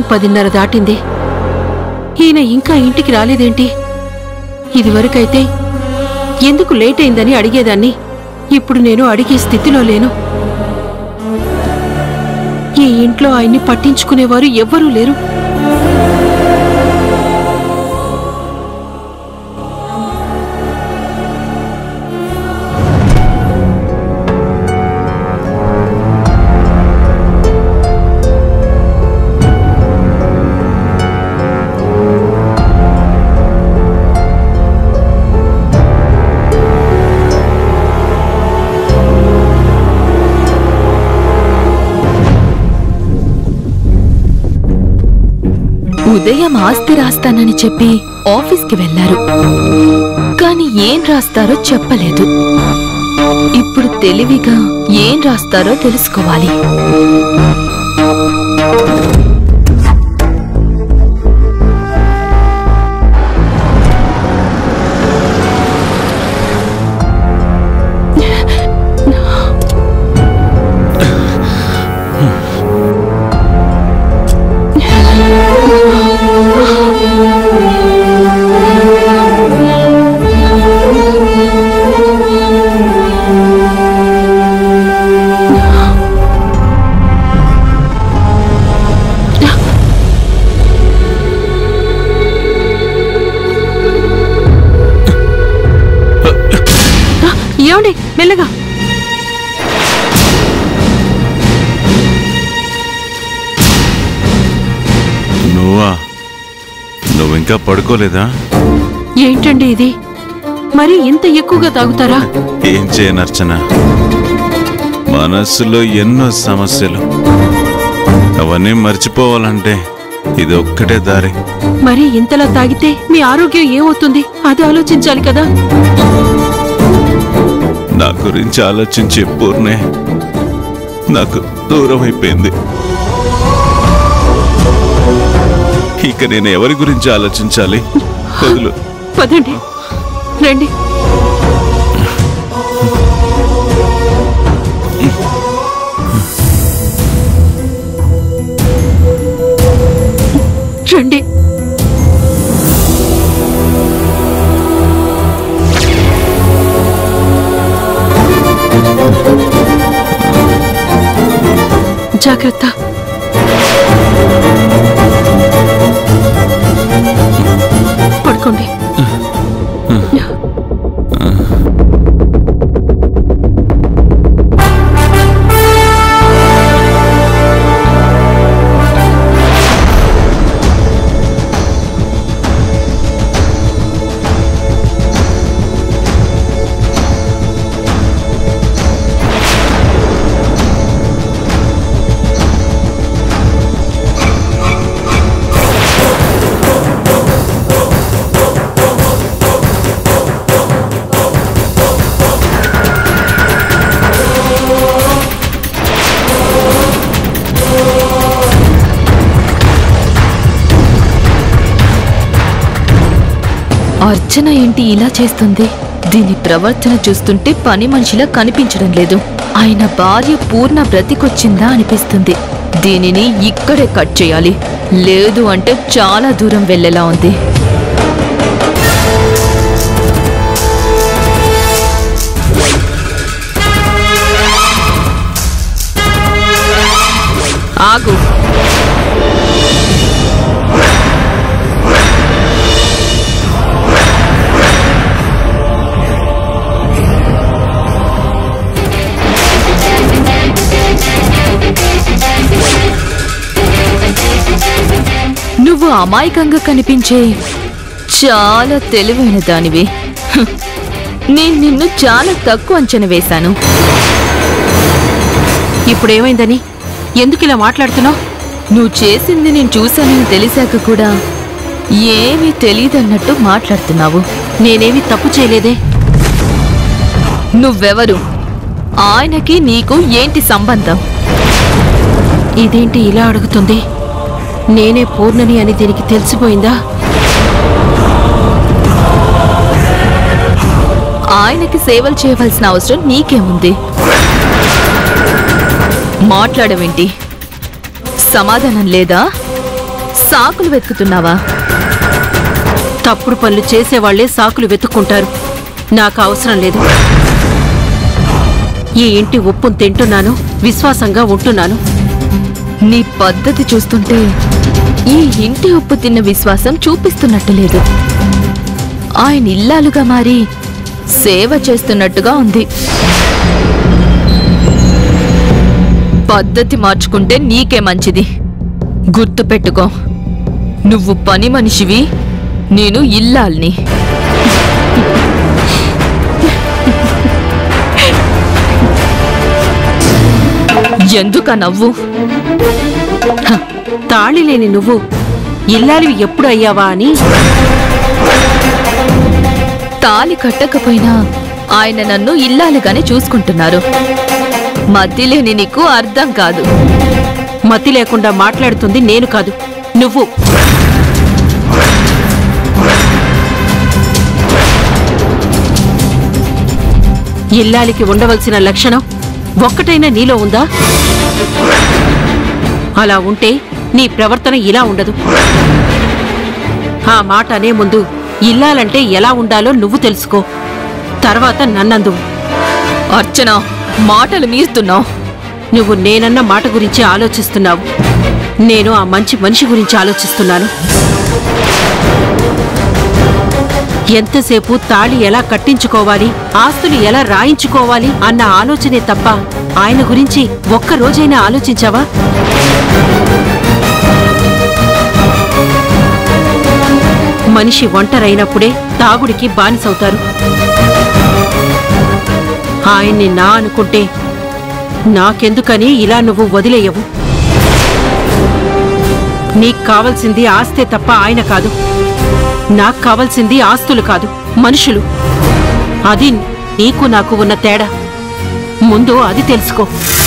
పదిన్నర దాటింది ఈయన ఇంకా ఇంటికి రాలేదేంటి ఇదివరకైతే ఎందుకు లేట్ అయిందని అడిగేదాన్ని ఇప్పుడు నేను అడిగే స్థితిలో లేను ఈ ఇంట్లో ఆయన్ని పట్టించుకునేవారు ఎవ్వరూ లేరు ఉదయం ఆస్తి రాస్తానని చెప్పి ఆఫీస్కి వెళ్లారు కాని ఏం రాస్తారో చెప్పలేదు ఇప్పుడు తెలివిగా ఏం రాస్తారో తెలుసుకోవాలి ఏమండి మెల్లగా నువ్వా నువ్వు ఇంకా పడుకోలేదా ఏంటండి ఇది మరి ఇంత ఎక్కువగా తాగుతారా ఏం చేయను అర్చన మనస్సులో ఎన్నో సమస్యలు అవన్నీ మర్చిపోవాలంటే ఇది ఒక్కటే దారి మరి ఇంతలా తాగితే మీ ఆరోగ్యం ఏమవుతుంది అది ఆలోచించాలి కదా నా గురించి ఆలోచించే పూర్ణే నాకు దూరం అయిపోయింది ఇక నేను ఎవరి గురించి ఆలోచించాలి వదులు పదండి రండి రండి జాగ్రత్త పడుకోండి అర్చన ఏంటి ఇలా చేస్తుంది దీని ప్రవర్తన చూస్తుంటే పని మనిషిలా కనిపించడం లేదు ఆయన భార్య పూర్ణ బ్రతికొచ్చిందా అనిపిస్తుంది దీనిని ఇక్కడే కట్ చేయాలి లేదు అంటే చాలా దూరం వెళ్ళేలా ఉంది ఆగు నువ్వు అమాయకంగా కనిపించే చాలా తెలివైన దానివి హ్, నేను నిన్ను చాలా తక్కువ అంచనా వేశాను ఇప్పుడేమైందని ఎందుకు ఇలా మాట్లాడుతున్నావు నువ్వు చేసింది నేను చూశానని తెలిసాక కూడా ఏమీ తెలియదన్నట్టు మాట్లాడుతున్నావు నేనేమి తప్పు చేయలేదే నువ్వెవరు ఆయనకి నీకు ఏంటి సంబంధం ఇదేంటి ఇలా అడుగుతుంది నేనే పూర్ణని అని దీనికి తెలిసిపోయిందా ఆయనకి సేవలు చేయవలసిన అవసరం నీకేముంది మాట్లాడవేంటి సమాధానం లేదా సాకులు వెతుకుతున్నావా తప్పుడు పనులు చేసేవాళ్లే సాకులు వెతుక్కుంటారు నాకు అవసరం లేదు ఈ ఇంటి ఉప్పును తింటున్నాను విశ్వాసంగా ఉంటున్నాను నీ పద్ధతి చూస్తుంటే ఈ ఇంటి ఉప్పు తిన్న విశ్వాసం చూపిస్తున్నట్టు లేదు ఆయన ఇల్లాలుగా మారి సేవ చేస్తున్నట్టుగా ఉంది పద్ధతి మార్చుకుంటే నీకే మంచిది గుర్తుపెట్టుకో నువ్వు పని మనిషివి నేను ఇల్లాల్ని ఎందుక నవ్వు తాళి లేని నువ్వు ఇల్లాలివి ఎప్పుడు అయ్యావా అని తాలి కట్టకపోయినా ఆయన నన్ను ఇల్లాలుగానే చూసుకుంటున్నారు మతి లేని నీకు అర్థం కాదు మతి లేకుండా మాట్లాడుతుంది నేను కాదు నువ్వు ఇల్లాలికి ఉండవలసిన లక్షణం ఒక్కటైనా నీలో ఉందా అలా ఉంటే నీ ప్రవర్తన ఇలా ఉండదు ఆ మాట అనే ముందు ఇల్లాలంటే ఎలా ఉండాలో నువ్వు తెలుసుకో తర్వాత నన్నందువు అర్చన మాటలు మీరుతున్నావు నువ్వు నేనన్న మాట గురించి ఆలోచిస్తున్నావు నేను ఆ మంచి మనిషి గురించి ఆలోచిస్తున్నాను ఎంతసేపు తాళి ఎలా కట్టించుకోవాలి ఆస్తులు ఎలా రాయించుకోవాలి అన్న ఆలోచనే తప్ప ఆయన గురించి ఒక్క రోజైనా ఆలోచించావా మనిషి ఒంటరైనప్పుడే తాగుడికి బానిసవుతారు ఆయన్ని నా అనుకుంటే నాకెందుకని ఇలా నువ్వు వదిలేయవు నీకు కావలసింది ఆస్తే తప్ప ఆయన కాదు నాకు కావలసింది ఆస్తులు కాదు మనుషులు అది నీకు నాకు ఉన్న తేడా ముందు అది తెలుసుకో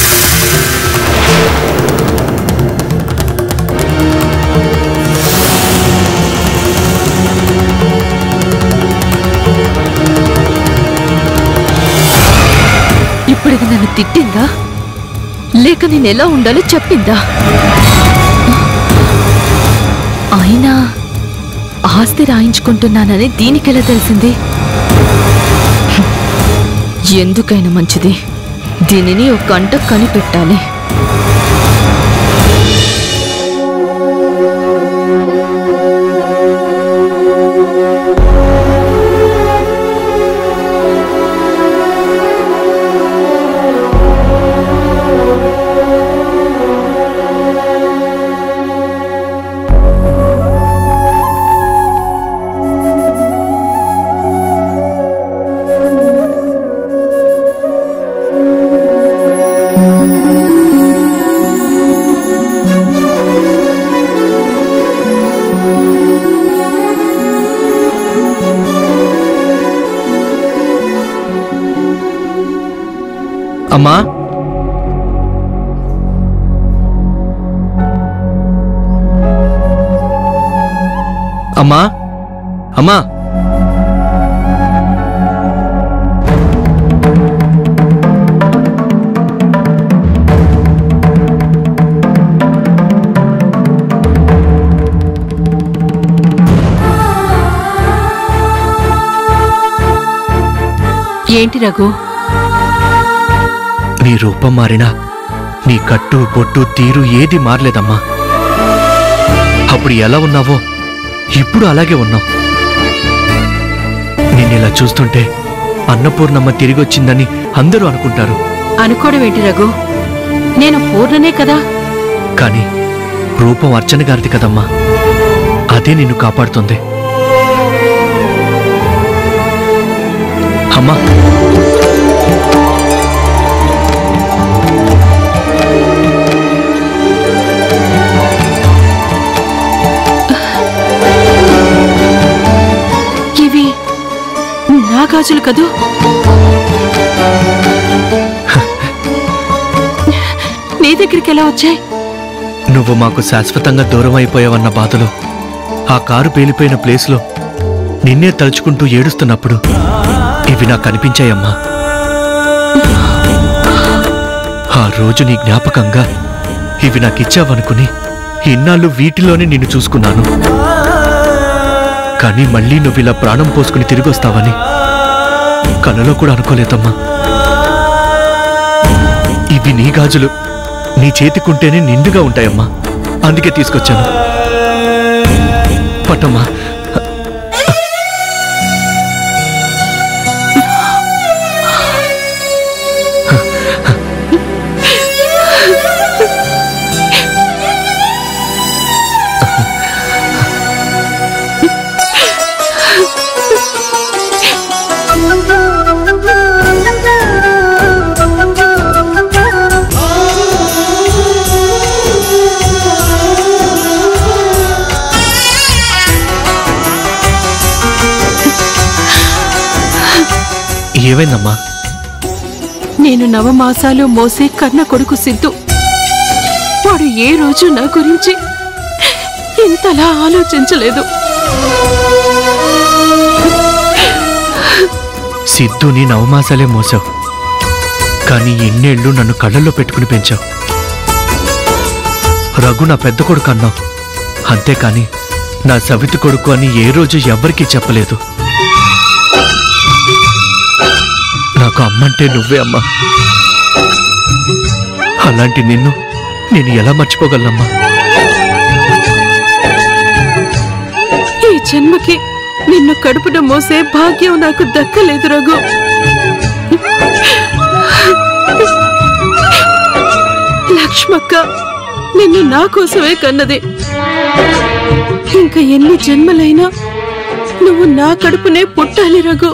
ఇప్పుడు ఇది నన్ను తిట్టిందా లేక నేను ఎలా ఉండాలో చెప్పిందా అయినా ఆస్తి రాయించుకుంటున్నానని దీనికెలా తెలిసింది ఎందుకైనా మంచిది దీనిని ఒక గంట కనిపెట్టాలి అమ్మా అమ్మా అమ్మా ఏంటి రఘు నీ రూపం మారినా నీ కట్టు బొట్టు తీరు ఏది మారలేదమ్మా అప్పుడు ఎలా ఉన్నావో ఇప్పుడు అలాగే ఉన్నావు నిన్నిలా చూస్తుంటే అన్నపూర్ణమ్మ తిరిగొచ్చిందని అందరూ అనుకుంటారు అనుకోవడం ఏంటి రఘు నేను పూర్ణనే కదా కానీ రూపం అర్చన గారిది కదమ్మా అదే నిన్ను కాపాడుతుంది అమ్మా ఇవి నా గాజులు కదూ నీ దగ్గరికి ఎలా వచ్చాయి నువ్వు మాకు శాశ్వతంగా దూరం అయిపోయావన్న బాధలో ఆ కారు పేలిపోయిన ప్లేస్లో నిన్నే తలుచుకుంటూ ఏడుస్తున్నప్పుడు ఇవి నాకు కనిపించాయమ్మా ఆ రోజు నీ జ్ఞాపకంగా ఇవి నాకిచ్చావనుకుని ఇన్నాళ్ళు వీటిలోనే నిన్ను చూసుకున్నాను కానీ మళ్ళీ నువ్వు ఇలా ప్రాణం పోసుకుని తిరిగి వస్తావని కలలో కూడా అనుకోలేదమ్మా ఇవి నీ గాజులు నీ చేతికుంటేనే నిండుగా ఉంటాయమ్మా అందుకే తీసుకొచ్చాను పట్టమ్మా ఏమైందమ్మా నేను నవమాసాలు మోసే కన్న కొడుకు సిద్ధు వాడు ఏ రోజు నా గురించి ఇంతలా ఆలోచించలేదు సిద్ధుని నవమాసాలే మోసావు కానీ ఎన్నేళ్ళు నన్ను కళ్ళల్లో పెట్టుకుని పెంచావు రఘు నా పెద్ద కొడుకు అన్నావు అంతేకాని నా సవితి కొడుకు అని ఏ రోజు ఎవ్వరికీ చెప్పలేదు నాకు అమ్మంటే నువ్వే అమ్మా అలాంటి నిన్ను నేను ఎలా మర్చిపోగలనమ్మా ఈ జన్మకి నిన్ను కడుపున మోసే భాగ్యం నాకు దక్కలేదు రఘు లక్ష్మక్క నిన్ను నా కోసమే కన్నది ఇంకా ఎన్ని జన్మలైనా నువ్వు నా కడుపునే పుట్టాలి రఘు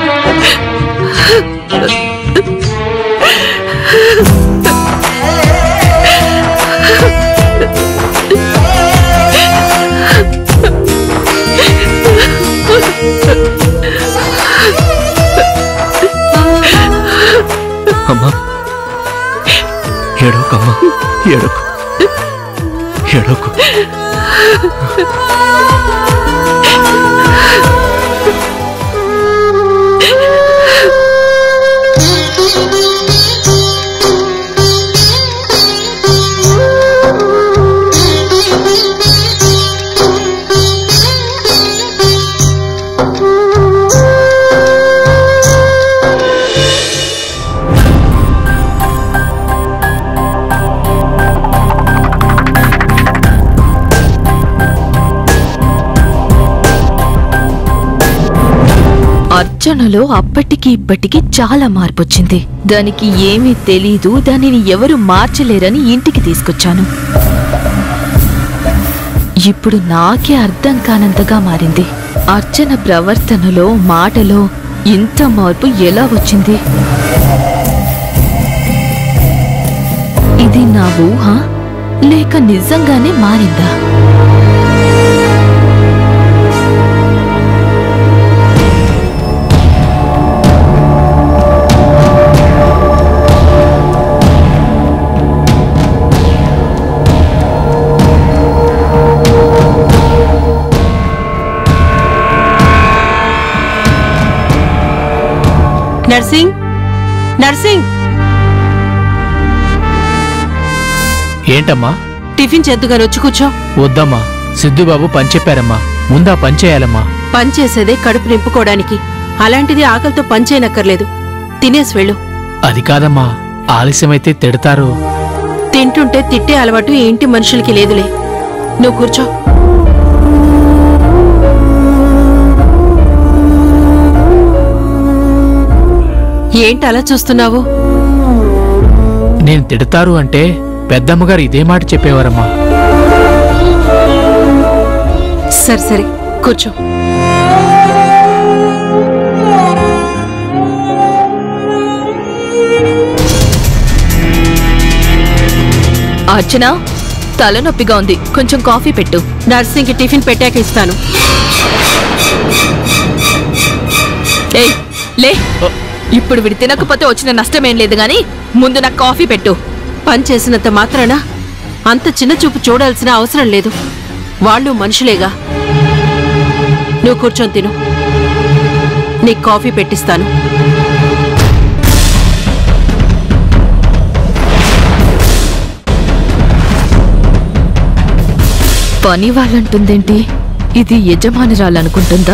అమ్మా ఏడోకమ్మా ఏడోకు ఏడోకు అర్చనలో అప్పటికి ఇప్పటికి చాలా మార్పొచ్చింది దానికి ఏమీ తెలీదు దానిని ఎవరు మార్చలేరని ఇంటికి తీసుకొచ్చాను ఇప్పుడు నాకే అర్థం కానంతగా మారింది అర్చన ప్రవర్తనలో మాటలో ఇంత మార్పు ఎలా వచ్చింది ఇది నా ఊహ లేక నిజంగానే మారిందా నర్సింగ్ నర్సింగ్ ఏంటమ్మా టిఫిన్ చేద్దుగాని వచ్చి కూర్చో వద్దమ్మా సిద్ధుబాబు పని చెప్పారమ్మా ముందా పని చేయాలమ్మా పని చేసేదే కడుపు నింపుకోవడానికి అలాంటిది ఆకలితో పని చేయనక్కర్లేదు తినేసి వెళ్ళు అది కాదమ్మా ఆలస్యమైతే తిడతారు తింటుంటే తిట్టే అలవాటు ఈ ఇంటి మనుషులకి లేదులే నువ్వు కూర్చో ఏంటి అలా చూస్తున్నావు నేను తిడతారు అంటే పెద్దమ్మగారు ఇదే మాట చెప్పేవారమ్మా సరే సరే కూర్చో అర్చన తలనొప్పిగా ఉంది కొంచెం కాఫీ పెట్టు నర్సింగ్కి టిఫిన్ పెట్టాక ఇస్తాను ఏయ్ లే ఇప్పుడు వీడు తినకపోతే వచ్చిన నష్టమేం లేదు గాని ముందు నాకు కాఫీ పెట్టు పని చేసినంత మాత్రాన అంత చిన్న చూపు చూడాల్సిన అవసరం లేదు వాళ్ళు మనుషులేగా నువ్వు కూర్చొని తిను నీకు కాఫీ పెట్టిస్తాను పని వాళ్ళంటుందేంటి ఇది యజమానురాలనుకుంటుందా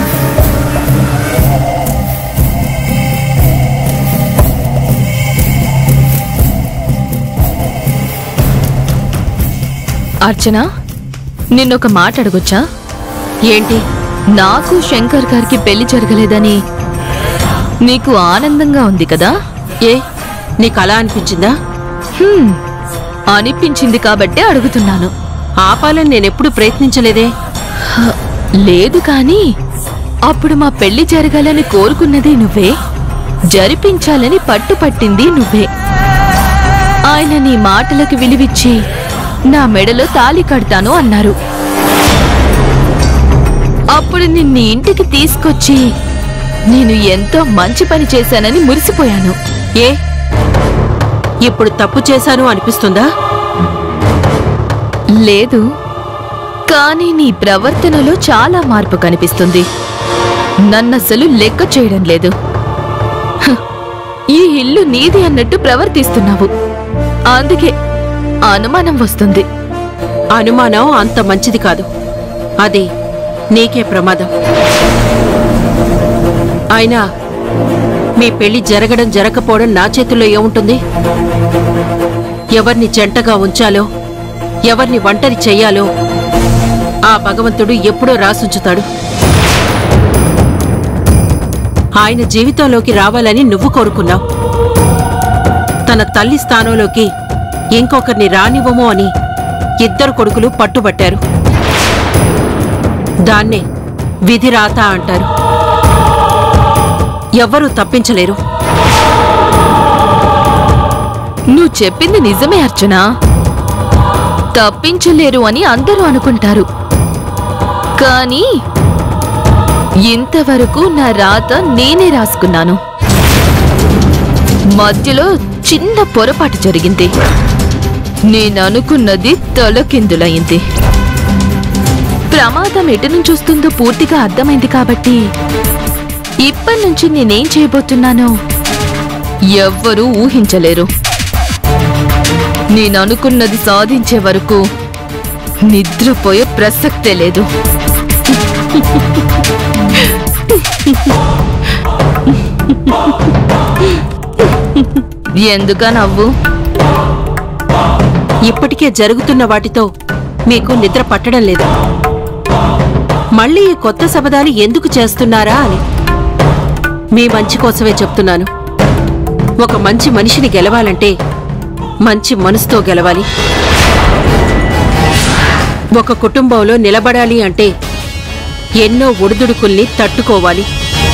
అర్చన నిన్నొక మాట అడగొచ్చా ఏంటి నాకు శంకర్ గారికి పెళ్లి జరగలేదని నీకు ఆనందంగా ఉంది కదా ఏ నీకు అలా అనిపించిందా హ్మ్, అనిపించింది కాబట్టే అడుగుతున్నాను ఆపాలని నేనెప్పుడు ప్రయత్నించలేదే హ, లేదు కాని అప్పుడు మా పెళ్లి జరగాలని కోరుకున్నది నువ్వే జరిపించాలని పట్టుపట్టింది నువ్వే ఆయన నీ మాటలకు విలువిచ్చి నా మెడలో తాళి కడతాను అన్నారు అప్పుడు నిన్ను ఇంటికి తీసుకొచ్చి నేను ఎంతో మంచి పని చేశానని మురిసిపోయాను ఏ ఇప్పుడు తప్పు చేశాను అనిపిస్తుందా లేదు కానీ నీ ప్రవర్తనలో చాలా మార్పు కనిపిస్తుంది నన్నసలు లెక్క చేయడం లేదు హ, ఈ ఇల్లు నీది అన్నట్టు ప్రవర్తిస్తున్నావు అందుకే అనుమానం వస్తుంది అనుమానం అంత మంచిది కాదు అది నీకే ప్రమాదం అయినా మీ పెళ్లి జరగడం జరగకపోవడం నా చేతుల్లో ఏముంటుంది ఎవరిని జంటగా ఉంచాలో ఎవరిని ఒంటరి చెయ్యాలో ఆ భగవంతుడు ఎప్పుడో రాసుంచుతాడు ఆయన జీవితంలోకి రావాలని నువ్వు కోరుకున్నావు తన తల్లి స్థానంలోకి ఇంకొకరిని రానివ్వము అని ఇద్దరు కొడుకులు పట్టుబట్టారు దాన్నే విధి రాత అంటారు ఎవ్వరూ తప్పించలేరు నువ్వు చెప్పింది నిజమే అర్చన తప్పించలేరు అని అందరూ అనుకుంటారు కానీ ఇంతవరకు నా రాత నేనే రాసుకున్నాను మధ్యలో చిన్న పొరపాటు జరిగింది నేను అనుకున్నది తలకిందులైంది ప్రమాదం ఎటు నుంచి వస్తుందో పూర్తిగా అర్థమైంది కాబట్టి ఇప్పటి నుంచి నేనేం చేయబోతున్నానో ఎవ్వరూ ఊహించలేరు నేను అనుకున్నది సాధించే వరకు నిద్రపోయే ప్రసక్తే లేదు ఎందుక నవ్వు ఇప్పటికే జరుగుతున్న వాటితో మీకు నిద్ర పట్టడం లేదు మళ్ళీ ఈ కొత్త శబదాలు ఎందుకు చేస్తున్నారా అని మీ మంచి కోసమే చెప్తున్నాను ఒక మంచి మనిషిని గెలవాలంటే మంచి మనసుతో గెలవాలి ఒక కుటుంబంలో నిలబడాలి అంటే ఎన్నో ఒడిదుడుకుల్ని తట్టుకోవాలి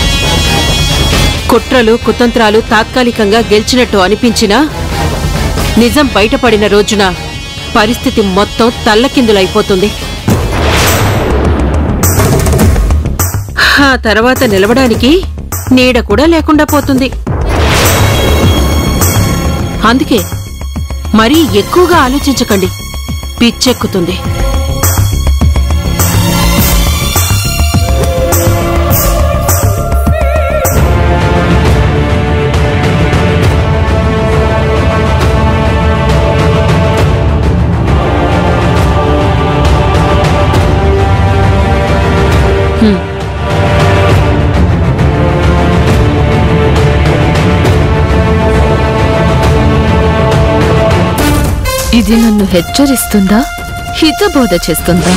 కుట్రలు కుతంత్రాలు తాత్కాలికంగా గెలిచినట్టు అనిపించినా నిజం బయటపడిన రోజున పరిస్థితి మొత్తం తల్లకిందులైపోతుంది ఆ తర్వాత నిలవడానికి నీడ కూడా లేకుండా పోతుంది అందుకే మరీ ఎక్కువగా ఆలోచించకండి పిచ్చెక్కుతుంది ఇది నన్ను హెచ్చరిస్తుందా హితబోధ చేస్తుందా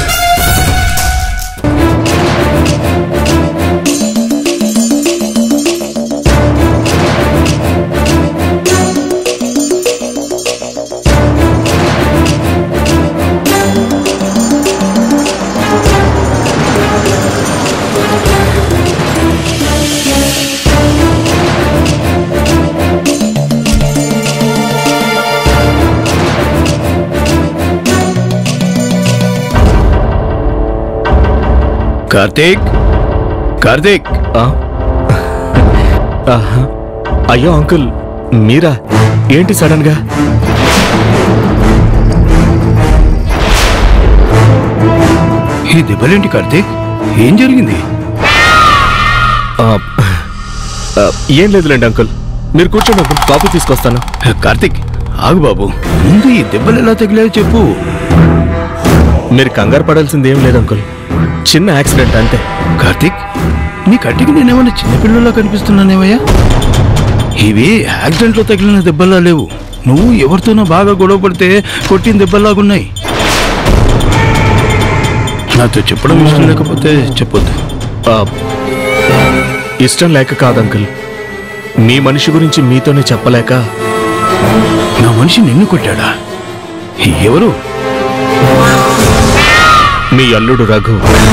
కార్తీక్ కార్తీక్ ఆ? ఆహా. అయ్యో అంకుల్ మీరా ఏంటి సడన్ గా ఈ దెబ్బలేంటి కార్తీక్ ఏం జరిగింది ఆ, ఆ, ఏం లేదులేండి అంకుల్ మీరు కూర్చోండి అంకుల్ కాఫీ తీసుకొస్తాను కార్తీక్ ఆగు బాబు ముందు ఈ దెబ్బలు ఎలా తగిలాయో చెప్పు మీరు కంగారు పడాల్సింది ఏం లేదు అంకుల్ చిన్న యాక్సిడెంట్ అంతే కార్తీక్ నీ కంటికి నేనేమన్నా చిన్నపిల్లలా కనిపిస్తున్నానేవయ్యా ఇవి యాక్సిడెంట్లో తగిలిన దెబ్బలా లేవు నువ్వు ఎవరితోనో బాగా గొడవ పడితే కొట్టిన దెబ్బలాగున్నాయి నాతో చెప్పడం ఇష్టం లేకపోతే చెప్పొద్దు ఆ, ఇష్టం లేక కాదు అంకుల్ మీ మనిషి గురించి మీతోనే చెప్పలేక నా మనిషి నిన్ను కొట్టాడా ఎవరు మీ అల్లుడు రఘు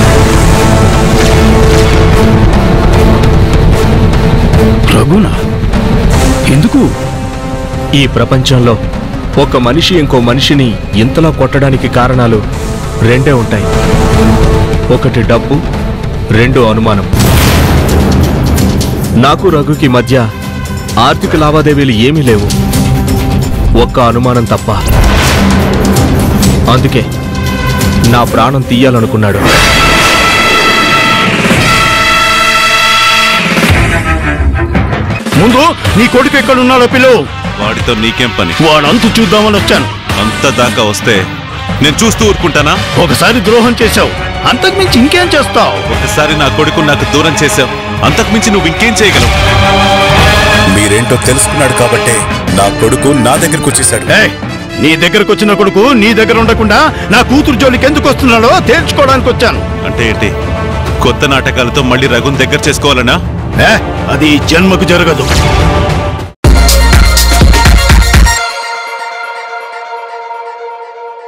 రఘునా ఎందుకు ఈ ప్రపంచంలో ఒక మనిషి ఇంకో మనిషిని ఇంతలా కొట్టడానికి కారణాలు రెండే ఉంటాయి ఒకటి డబ్బు రెండు అనుమానం నాకు రఘుకి మధ్య ఆర్థిక లావాదేవీలు ఏమీ లేవు ఒక్క అనుమానం తప్ప అందుకే నా ప్రాణం తీయాలనుకున్నాడు ముందు నీ కొడుకు ఎక్కడున్నాడో పిలువు వాడితో నీకేం పని వాడంతు చూద్దామని వచ్చాను అంత దాకా వస్తే నేను చూస్తూ ఊరుకుంటానా ఒకసారి ద్రోహం చేశావు అంతకుమించి ఇంకేం చేస్తావు ఒకసారి నా కొడుకు నాకు దూరం చేశావు అంతకుమించి నువ్వు ఇంకేం చేయగలవు మీరేంటో తెలుసుకున్నాడు కాబట్టే నా కొడుకు నా దగ్గరకు వచ్చేసాడు ఏయ్, నీ దగ్గరకు వచ్చిన కొడుకు నీ దగ్గర ఉండకుండా నా కూతురు జోలికి ఎందుకు వస్తున్నాడో తేల్చుకోవడానికి వచ్చాను అంటే ఏంటి కొత్త నాటకాలతో మళ్ళీ రఘుని దగ్గర చేసుకోవాలనా ఏ, అది ఈ జన్మకు జరగదు